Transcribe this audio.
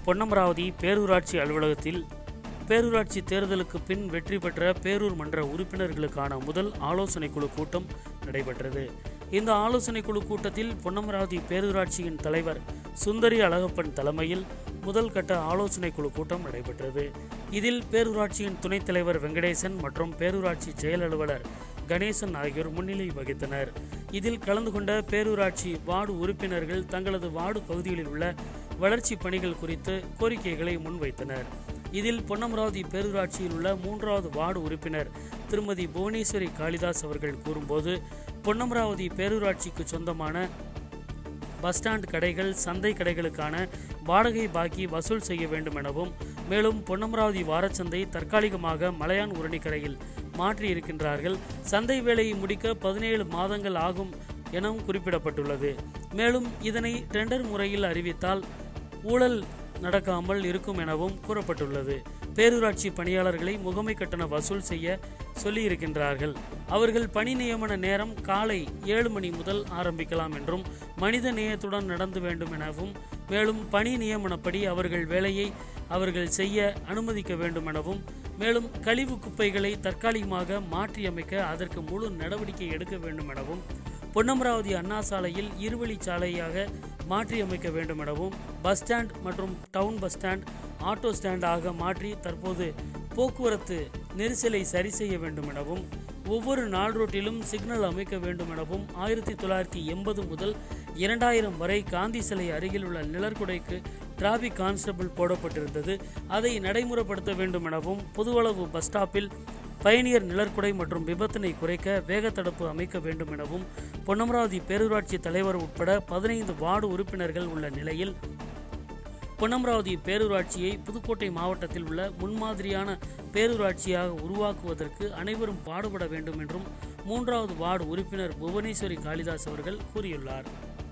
பொன்னமராவதி பேரூராட்சி அலுவலகத்தில் பேரூராட்சி தேர்தலுக்கு பின் வெற்றி பெற்ற பேரூர் மன்ற உறுப்பினர்களுக்கான முதல் ஆலோசனை குழு கூட்டம் நடைபெற்றது இந்த ஆலோசனை குழு கூட்டத்தில் பொன்னமராவதி பேரூராட்சியின் தலைவர் சுந்தரி அழகப்பன் தலைமையில் முதல் கட்ட ஆலோசனை குழு கூட்டம் நடைபெற்றது இதில் பேரூராட்சியின் துணைத் தலைவர் வெங்கடேசன் மற்றும் பேரூராட்சி செயல் அலுவலர் கணேசன் ஆகியோர் முன்னிலை வகித்தனர் இதில் கலந்து கொண்ட பேரூராட்சி வார்டு உறுப்பினர்கள் தங்களது வார்டு பகுதிகளில் உள்ள வளர்ச்சி பணிகள் குறித்து கோரிக்கைகளை முன்வைத்தனர் இதில் பொன்னமராவதி பேரூராட்சியில் உள்ள மூன்றாவது வார்டு உறுப்பினர் திருமதி புவனேஸ்வரி காளிதாஸ் அவர்கள் கூறும்போது பொன்னமராவதி பேரூராட்சிக்கு சொந்தமான பஸ் ஸ்டாண்ட் கடைகள் சந்தை கடைகளுக்கான வாடகை பாக்கி வசூல் செய்ய வேண்டும் எனவும் மேலும் பொன்னமராவதி வாரச்சந்தை தற்காலிகமாக மலையான் உரணிக்கரையில் மாற்றி இருக்கின்றார்கள் சந்தை வேலையை முடிக்க பதினேழு மாதங்கள் ஆகும் எனவும் குறிப்பிடப்பட்டுள்ளது மேலும் இதனை டெண்டர் முறையில் அறிவித்தால் ஊழல் நடக்காமல் இருக்கும் எனவும் கூறப்பட்டுள்ளது பேரூராட்சி பணியாளர்களை முகமை கட்டண வசூல் செய்ய சொல்லியிருக்கின்றார்கள் அவர்கள் பணி நியமன நேரம் காலை ஏழு மணி முதல் ஆரம்பிக்கலாம் என்றும் மனித நேயத்துடன் நடந்து வேண்டும் எனவும் மேலும் பணி நியமனப்படி அவர்கள் வேலையை அவர்கள் செய்ய அனுமதிக்க வேண்டும் எனவும் மேலும் கழிவு குப்பைகளை தற்காலிகமாக மாற்றியமைக்க அதற்கு முழு நடவடிக்கை எடுக்க வேண்டும் எனவும் பொன்னமராவதி அண்ணா சாலையில் இருவழி சாலையாக மாற்றியமைக்க வேண்டும் எனவும் பஸ் ஸ்டாண்ட் மற்றும் town bus stand auto stand ஆக மாற்றி தற்போது போக்குவரத்து நெரிசலை சரி செய்ய வேண்டும் எனவும் ஒவ்வொரு நாள் ரோட்டிலும் சிக்னல் அமைக்க வேண்டும் எனவும் ஆயிரத்தி தொள்ளாயிரத்தி எண்பது முதல் இரண்டாயிரம் வரை காந்தி சிலை அருகில் உள்ள நிழற்குடைக்கு டிராபிக் கான்ஸ்டபிள் போடப்பட்டிருந்தது அதை நடைமுறைப்படுத்த வேண்டும் எனவும் புதுவளவு பஸ் ஸ்டாப்பில் பயணியர் நிழற்குடை மற்றும் விபத்தினை குறைக்க வேகத்தடுப்பு அமைக்க வேண்டும் எனவும் பொன்னமராவதி பேரூராட்சி தலைவர் உட்பட பதினைந்து வார்டு உறுப்பினர்கள் உள்ள நிலையில் பொன்னமராவதி பேரூராட்சியை புதுக்கோட்டை மாவட்டத்தில் உள்ள முன்மாதிரியான பேரூராட்சியாக உருவாக்குவதற்கு அனைவரும் பாடுபட வேண்டும் என்றும் மூன்றாவது வார்டு உறுப்பினர் புவனேஸ்வரி காளிதாஸ் அவர்கள் கூறியுள்ளார்